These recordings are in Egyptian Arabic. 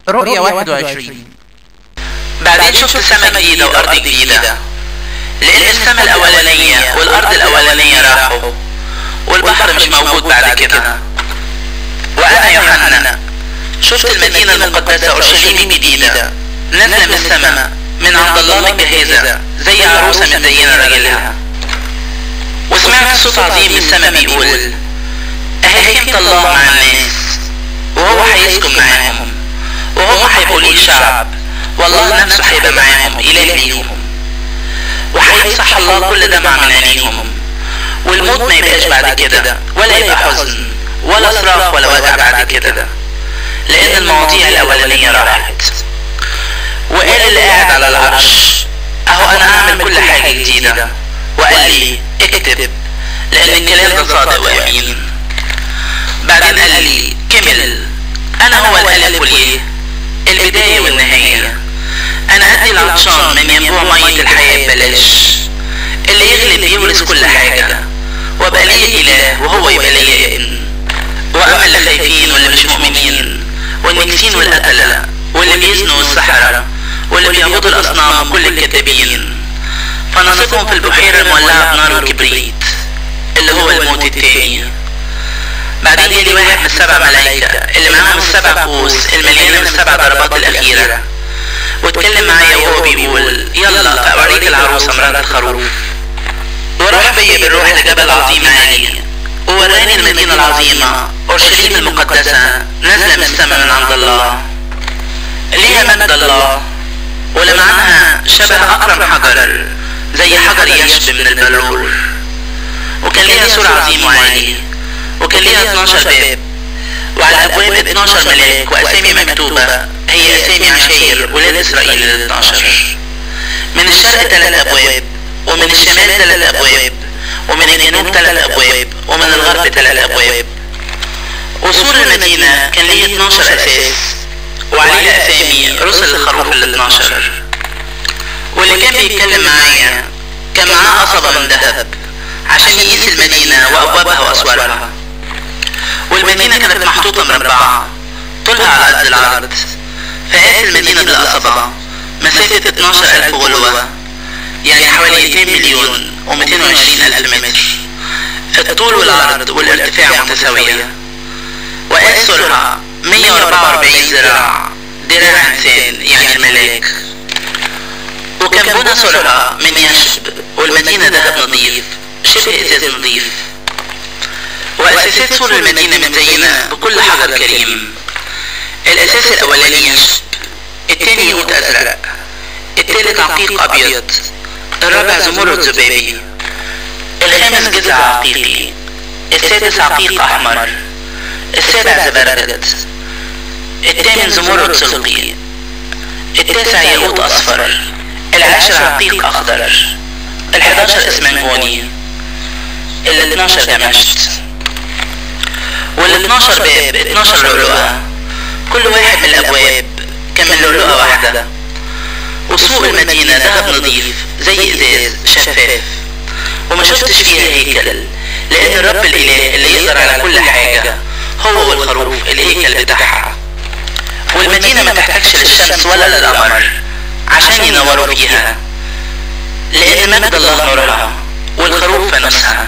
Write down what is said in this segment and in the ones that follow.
رؤية 21 بعدين شفت سماء جديدة وأرض جديدة لأن السماء الأولانية والأرض الأولانية راحوا والبحر مش موجود بعد كده وأنا يوحنا شفت المدينة المقدسة أورشليم الجديدة نازلة من السماء من عند الله متجهزة زي عروسة متزينة راجلها وسمعت صوت عظيم من السماء بيقول أهي حكمة الله مع الناس وهو هيسكن معاهم وهم هيبقوا ليه شعب والله نفسه هيبقى معاهم إله ليهم وهيمسح الله كل دمع من عينيهم والموت ما يبقاش بعد كده ولا يبقى حزن ولا صراخ ولا وجع بعد كده لأن المواضيع الأولانية راحت وقال اللي قاعد على العرش أهو أنا هعمل كل حاجة جديدة وقال لي اكتب لأن الكلام ده صادق وأمين بعدين قال لي كمل أنا هو الألف والياء البداية والنهاية أنا أدي العطشان من ينبوع مية الحياة ببلاش اللي يغلب يورث كل حاجة وأبقى ليه إله وهو يبقى ليه ابن وأما اللي خايفين واللي مش مؤمنين والنكسين والقتلة واللي بيزنوا والسحرة واللي بيعبدوا الأصنام وكل الكذابين فنصفهم في البحيرة المولعة بنار وكبريت اللي هو الموت التاني بعدين يجي واحد من السبع ملايكة اللي معاهم السبع كؤوس المليانة من السبع ضربات الأخيرة واتكلم معايا وهو بيقول يلا فأوريك العروسة مرات الخروف وراح بيا بالروح لجبل عظيم عالي ووراني المدينة العظيمة أورشليم المقدسة نازلة من السماء من عند الله ليها مجد الله ولمعنها شبه أكرم حجر زي حجر يشب من البلور وكان ليها سور عظيم وعالي وكان ليها 12 باب وعلى الأبواب 12 ملاك وأسامي مكتوبة هي أسامي عشاير ولاد إسرائيل ال 12 من الشرق ثلاث أبواب ومن الشمال ثلاث أبواب ومن الجنوب ثلاث أبواب ومن الغرب ثلاث أبواب وسور المدينة كان ليه 12 أساس وعليها أسامي رسل الخروف ال 12 واللي كان بيتكلم معايا كان معاه قصبة من ذهب عشان يقيس المدينة وأبوابها وأسوارها والمدينة كانت محطوطة مربعة طولها على قد العرض فقاس المدينة بالقصبة مسافة 12 ألف غلوة يعني حوالي 2 مليون و220 ألف متر الطول والعرض والارتفاع متساوية وقاس سرعة 144 ذراع ذراع إنسان يعني الملاك وكان بنى سرعة من يشب والمدينة ذهب نظيف شبه إزاز نظيف وأساسات سور المدينة مزينة بكل حجر كريم الأساس الأولاني يشب التاني ياقوت أزرق التالت عقيق أبيض الرابع زمرد زبابي الخامس جذع عقيقي السادس عقيق أحمر السابع زبرجد الثامن زمرد سلقي التاسع ياقوت أصفر العاشر عقيق أخضر الحداشر اسمنجوني ال 12 دمشق وال 12 باب 12 لؤلؤة كل واحد من الأبواب كان من لؤلؤة واحدة وسوق المدينة ذهب نظيف زي إزاز شفاف وما شفتش فيها هيكل لأن الرب الإله اللي يقدر على كل حاجة هو والخروف الهيكل بتاعها والمدينة ما تحتاجش للشمس ولا للقمر عشان ينوروا فيها لأن مجد الله نورها والخروف فانوسها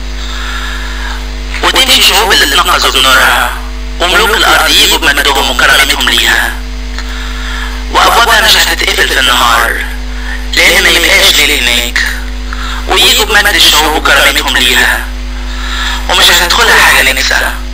وتمشي شعوب اللي اتنقذوا بنورها وملوك الأرض يجوا بمجدهم وكرامتهم ليها وأبوابها مش هتتقفل في النهار لأن ما يبقاش ليل هناك ويجوا بمجد الشعوب وكرامتهم ليها ومش هتدخلها حاجة نكسة